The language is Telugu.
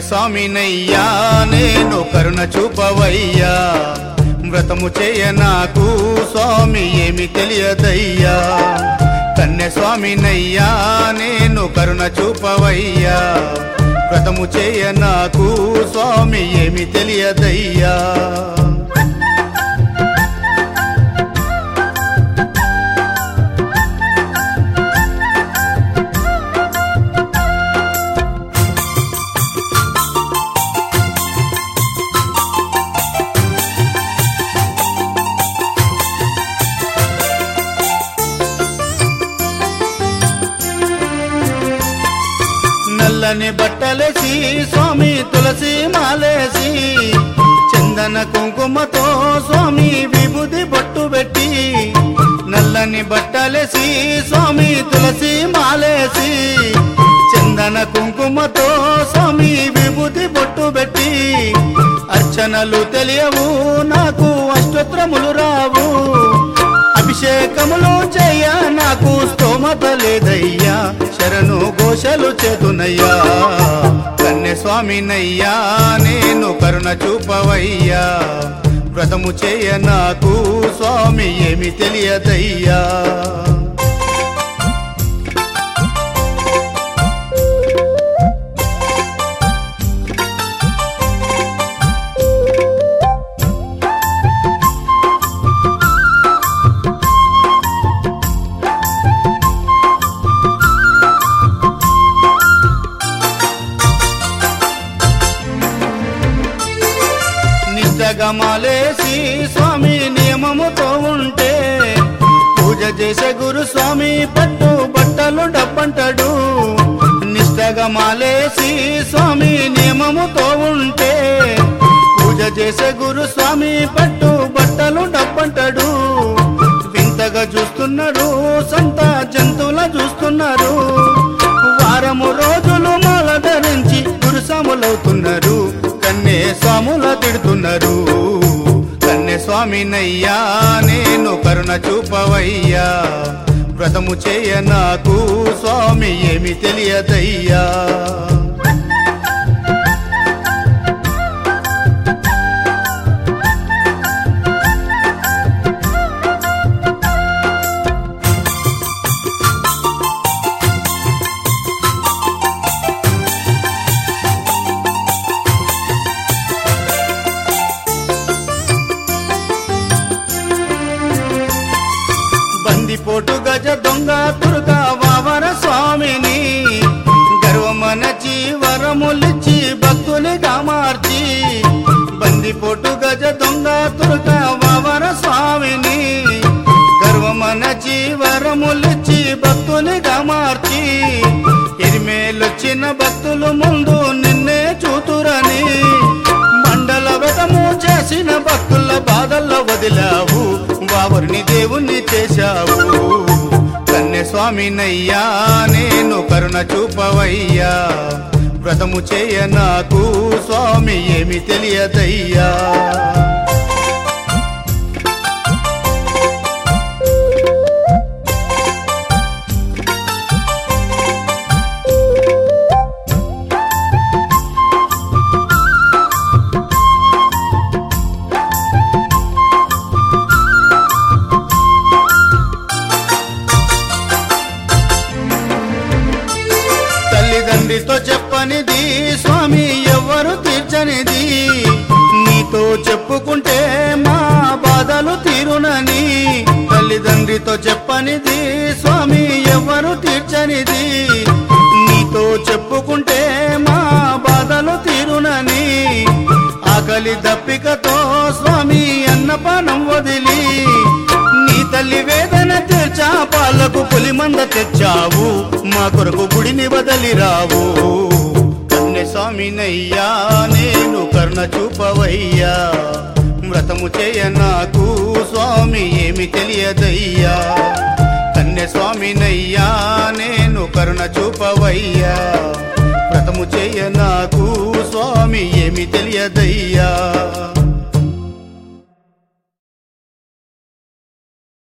స్వామినయ్యా నేను కరుణ చూపవయ్యా వ్రతము చేయ నాకు స్వామి ఏమి తెలియదయ్యా కన్య స్వామినయ్యా నేను కరుణ చూపవయ్యా వ్రతము చేయ నాకు స్వామి ఏమి తెలియదయ్యా నల్లని బట్టలేసి స్వామి తులసి మాలేసి చందన కుంకుమతో స్వామి విభూది బొట్టు పెట్టి నల్లని బట్టలేసి స్వామి తులసి మాలేసి చందన కుంకుమతో స్వామి విభూతి బొట్టు పెట్టి అర్చనలు తెలియవు నాకు అష్టోత్రములు రావు అభిషేకములు చేయ నాకు స్తోమత లేదయ్యా శరణు ఘోషలు చేతునయ్యా కన్య స్వామినయ్యా నేను కరుణ చూపవయ్యా వ్రతము చేయ నాకు స్వామి ఏమి తెలియదయ్యా నిష్టగమాలేసి స్వామి నియమముతో ఉంటే పూజ చేసే గురు స్వామి పట్టు బట్టలు డబ్బంటాడు నిష్టగమాలేసి స్వామి నియమముతో ఉంటే పూజ చేసే గురు స్వామి పట్టు బట్టలు డబ్బంటాడు వింతగా చూస్తున్నారు సంత జంతువుల చూస్తున్నారు వారము రోజులు మాల ధరించి గురుసాములవుతున్నారు కన్నే స్వాముల తిడుతున్నారు కన్నే స్వామినయ్యా నేను కరుణ చూపవయ్యా వ్రతము చేయ నాకు స్వామి ఏమి తెలియదయ్యా బందిపోటు గజ దొంగ దుర్గ వావర స్వామిని గర్వమనచి వరములిచ్చి భక్తునిగా మార్చి బందిపోటు గజ దొంగ దుర్గ వావర స్వామిని గర్వమనచి వరములిచ్చి భక్తునిగా మార్చి ఇరిమేలొచ్చిన భక్తులు ముందు నిన్నే చూతురని మండల వ్రతము చేసిన భక్తుల బాధల్లో వదిలావు వావరిని దేవుణ్ణి చేశావు కన్య స్వామినయ్యా నేను కరుణ చూపవయ్యా వ్రతము చేయ నాకు స్వామి ఏమి తెలియదయ్యా తల్లిదండ్రితో చెప్పనిది స్వామి ఎవరు తీర్చనిది నీతో చెప్పుకుంటే మా బాధలు తీరునని తల్లిదండ్రితో చెప్పనిది స్వామి ఎవరు తీర్చనిది నీతో చెప్పుకుంటే మా బాధలు తీరునని ఆకలి దప్పికతో స్వామి అన్నపానం వదిలి నీ తల్లి వేదన తీర్చా పాలకు పులిమంద తెచ్చావు మా కొరకు గుడిని వదలి రావు కన్నె స్వామినయ్యా నేను కరుణ చూపవయ్యా వ్రతము చేయ నాకు స్వామి ఏమి తెలియదయ్యా కన్నె స్వామినయ్యా నేను కరుణ చూపవయ్యా వ్రతము చేయ నాకు స్వామి ఏమి తెలియదయ్యా